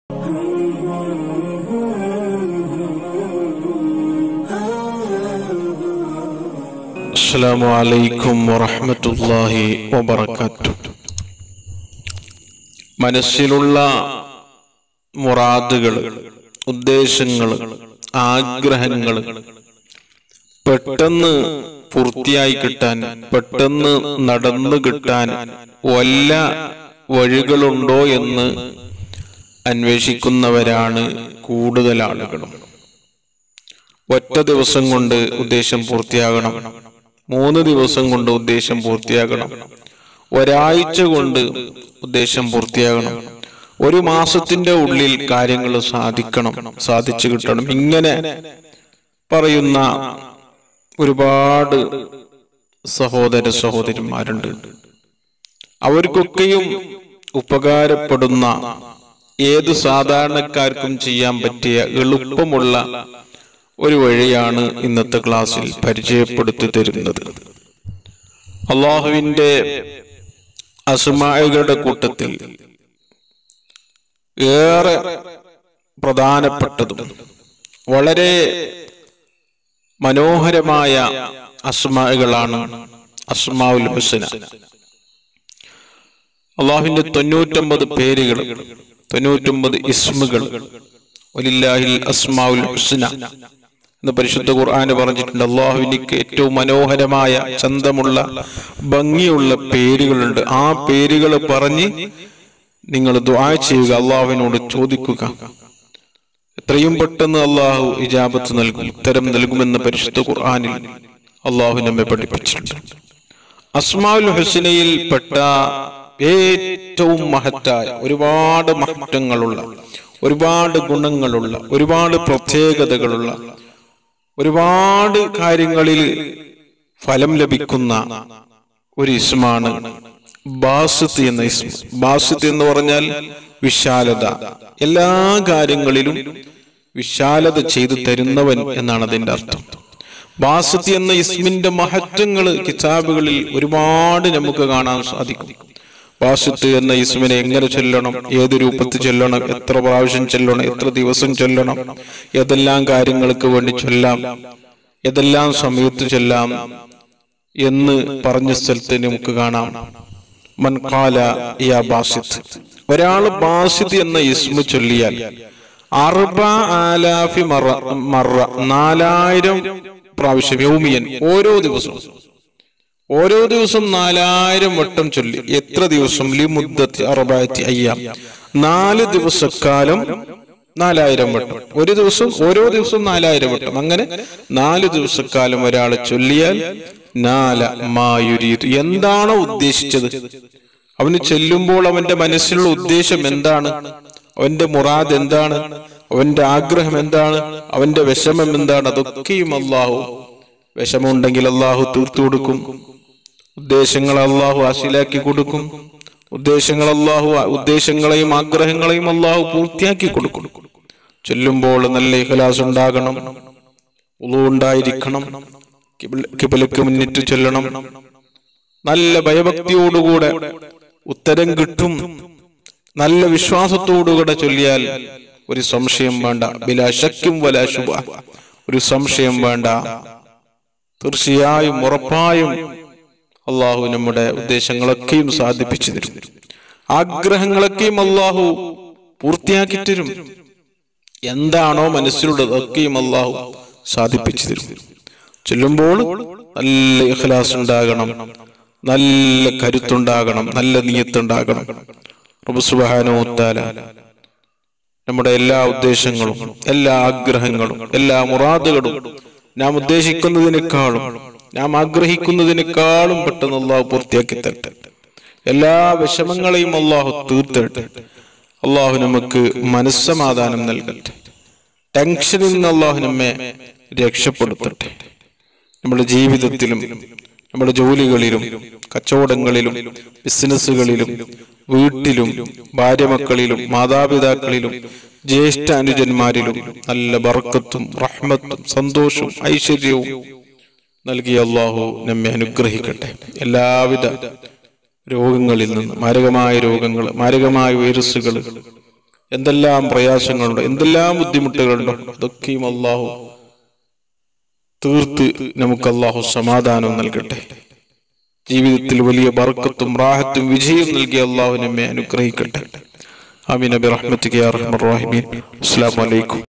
السلام عليكم ورحمة الله وبركاته മനസ്സിലുള്ള മുറാദുകൾ ഉദ്ദേശങ്ങൾ ആഗ്രഹങ്ങൾ പെട്ടെന്ന് പൂർത്തിയായി കിട്ടാൻ പെട്ടെന്ന് നടന്നു കിട്ടാൻ വല്ല വഴികളുണ്ടോ എന്ന് അന്വേഷിക്കുന്നവരാണ് കൂടുതൽ ആളുകളും ഒറ്റ ദിവസം കൊണ്ട് ഉദ്ദേശം പൂർത്തിയാകണം മൂന്ന് ദിവസം കൊണ്ട് ഉദ്ദേശം പൂർത്തിയാകണം ഒരാഴ്ച കൊണ്ട് ഉദ്ദേശം പൂർത്തിയാകണം ഒരു മാസത്തിന്റെ ഉള്ളിൽ കാര്യങ്ങൾ സാധിക്കണം സാധിച്ചു കിട്ടണം ഇങ്ങനെ പറയുന്ന ഒരുപാട് സഹോദര സഹോദരിമാരുണ്ട് അവർക്കൊക്കെയും ഉപകാരപ്പെടുന്ന ഏത് സാധാരണക്കാർക്കും ചെയ്യാൻ പറ്റിയ എളുപ്പമുള്ള ഒരു വഴിയാണ് ഇന്നത്തെ ക്ലാസ്സിൽ പരിചയപ്പെടുത്തി തരുന്നത് അള്ളാഹുവിന്റെ അസുമായകളുടെ കൂട്ടത്തിൽ ഏറെ പ്രധാനപ്പെട്ടതും വളരെ മനോഹരമായ അസ്മാകളാണ് അസ്മാഉൽ ഹുസന അള്ളാഹുവിന്റെ തൊണ്ണൂറ്റൊമ്പത് പേരുകൾ തൊണ്ണൂറ്റൊമ്പത് ഇസ്മുകൾ വലില്ലാഹിൽ അസ്മാഉൽ ഹുസ്ന എന്ന് പരിശുദ്ധ ഖുർആന് പറഞ്ഞിട്ടുണ്ട് അള്ളാഹുവിനിക്ക് ഏറ്റവും മനോഹരമായ ചന്തമുള്ള ഭംഗിയുള്ള പേരുകളുണ്ട് ആ പേരുകൾ പറഞ്ഞ് നിങ്ങൾ ദുആ ചെയ്യുക അള്ളാഹുവിനോട് ചോദിക്കുക എത്രയും പെട്ടെന്ന് അള്ളാഹു ഇജാബത്ത് നൽകും ഉത്തരം നൽകുമെന്ന് പരിശുദ്ധ ഖുർആനിൽ അള്ളാഹു നമ്മെ പഠിപ്പിച്ചിട്ടുണ്ട് അസ്മാഉൽ ഹുസ്നയിൽ പെട്ട ഏറ്റവും മഹത്തായ ഒരുപാട് മഹത്വങ്ങളുള്ള ഒരുപാട് ഗുണങ്ങളുള്ള ഒരുപാട് പ്രത്യേകതകളുള്ള ഒരുപാട് കാര്യങ്ങളിൽ ഫലം ലഭിക്കുന്ന ഒരു ഇസ്മാണ് ബാസിത്ത് എന്ന ഇസ്മ ബാസിത്ത് എന്ന് പറഞ്ഞാൽ വിശാലത എല്ലാ കാര്യങ്ങളിലും വിശാലത ചെയ്തു തരുന്നവൻ എന്നാണ് അതിന്റെ അർത്ഥം ബാസിത്ത് എന്ന ഇസ്മിന്റെ മഹത്വങ്ങൾ കിതാബുകളിൽ ഒരുപാട് നമുക്ക് കാണാൻ സാധിക്കും വാസിത്ത് എന്ന ഇസ്മിനെ എങ്ങനെ ചൊല്ലണം ഏത് രൂപത്തിൽ ചൊല്ലണം എത്ര പ്രാവശ്യം ചൊല്ലണം എത്ര ദിവസം ചൊല്ലണം ഏതെല്ലാം കാര്യങ്ങൾക്ക് വേണ്ടി ചൊല്ലാം ഏതെല്ലാം സമയത്ത് ചൊല്ലാം എന്ന് പറഞ്ഞ സ്ഥലത്ത് നമുക്ക് കാണാം മൻകാല യാ ബാസിത്ത് ഒരാൾ ബാസിത്ത് എന്ന ഇസ്മു ചൊല്ലിയാൽ അറുബ ആലാഫി മറ മറ നാലായിരം പ്രാവശ്യം യൗമിയൻ ഓരോ ദിവസവും ഓരോ ദിവസം നാലായിരം വട്ടം ചൊല്ലി എത്ര ദിവസം ലിമുദ്ദത്തി അറുപത്തി അയ്യാം നാല് ദിവസക്കാലം നാലായിരം വട്ടം ഒരു ദിവസം ഓരോ ദിവസം നാലായിരം വട്ടം അങ്ങനെ നാല് ദിവസക്കാലം ഒരാൾ ചൊല്ലിയാൽ നാല മായുരീത് എന്താണോ ഉദ്ദേശിച്ചത് അവന് ചെല്ലുമ്പോൾ അവന്റെ മനസ്സിലുള്ള ഉദ്ദേശം എന്താണ് അവന്റെ മുറാദ് എന്താണ് അവന്റെ ആഗ്രഹം എന്താണ് അവന്റെ വിഷമം എന്താണ് അതൊക്കെയും അള്ളാഹു വിഷമമുണ്ടെങ്കിൽ അള്ളാഹു തീർത്തു കൊടുക്കും ഉദ്ദേശങ്ങൾ അള്ളാഹു അസിലാക്കി കൊടുക്കും ഉദ്ദേശങ്ങൾ അള്ളാഹു ഉദ്ദേശങ്ങളെയും ആഗ്രഹങ്ങളെയും അള്ളാഹു പൂർത്തിയാക്കി കൊടുക്കും ചൊല്ലുമ്പോൾ നല്ല ഇഖലാസ് ഉണ്ടാകണം ഉളു ഉണ്ടായിരിക്കണം കിബിലക്ക് മുന്നിട്ട് ചൊല്ലണം നല്ല ഭയഭക്തിയോടുകൂടെ ഉത്തരം കിട്ടും നല്ല വിശ്വാസത്തോടുകൂടെ ചൊല്ലിയാൽ ഒരു സംശയം വേണ്ട ബിലാശക്കും വല ശുഭ ഒരു സംശയം വേണ്ട തീർച്ചയായും ഉറപ്പായും അള്ളാഹു നമ്മുടെ ഉദ്ദേശങ്ങളൊക്കെയും സാധിപ്പിച്ചു തരും ആഗ്രഹങ്ങളൊക്കെയും അള്ളാഹു പൂർത്തിയാക്കി തരും എന്താണോ മനസ്സിലുള്ളത് ഒക്കെയും അള്ളാഹു സാധിപ്പിച്ചു തരും ചൊല്ലുമ്പോൾ നല്ല ഇഖ്ലാസ് ഉണ്ടാകണം നല്ല കരുത്തുണ്ടാകണം നല്ല നീയത്തുണ്ടാകണം സുബാനോത്താല നമ്മുടെ എല്ലാ ഉദ്ദേശങ്ങളും എല്ലാ ആഗ്രഹങ്ങളും എല്ലാ മുറാദുകളും നാം ഉദ്ദേശിക്കുന്നതിനേക്കാളും നാം ആഗ്രഹിക്കുന്നതിനേക്കാളും പെട്ടെന്ന് അള്ളാഹു പൂർത്തിയാക്കി തരട്ടെ എല്ലാ വിഷമങ്ങളെയും അള്ളാഹു തീർത്തട്ടെ അള്ളാഹു നമുക്ക് മനസ്സമാധാനം നൽകട്ടെ ടെൻഷനിൽ നിന്ന് അള്ളാഹു നമ്മെ രക്ഷപ്പെടുത്തട്ടെ നമ്മുടെ ജീവിതത്തിലും നമ്മുടെ ജോലികളിലും കച്ചവടങ്ങളിലും ബിസിനസ്സുകളിലും വീട്ടിലും ഭാര്യമക്കളിലും മാതാപിതാക്കളിലും ജ്യേഷ്ഠ അനുജന്മാരിലും നല്ല ബർക്കത്തും റഹ്മത്തും സന്തോഷവും ഐശ്വര്യവും നൽകിയ അള്ളാഹു നമ്മെ അനുഗ്രഹിക്കട്ടെ എല്ലാവിധ രോഗങ്ങളിൽ നിന്ന് മാരകമായ രോഗങ്ങൾ മാരകമായ വൈറസുകൾ എന്തെല്ലാം പ്രയാസങ്ങളുണ്ടോ എന്തെല്ലാം ബുദ്ധിമുട്ടുകളുണ്ടോ അതൊക്കെയും അള്ളാഹു തീർത്ത് നമുക്ക് അള്ളാഹു സമാധാനം നൽകട്ടെ ജീവിതത്തിൽ വലിയ ബർക്കത്തും റാഹത്തും വിജയം നൽകി അള്ളാഹു നമ്മെ അനുഗ്രഹിക്കട്ടെ ആമീൻ നബി റഹ്മത്തിക്ക് അസ്സലാമു അലൈക്കും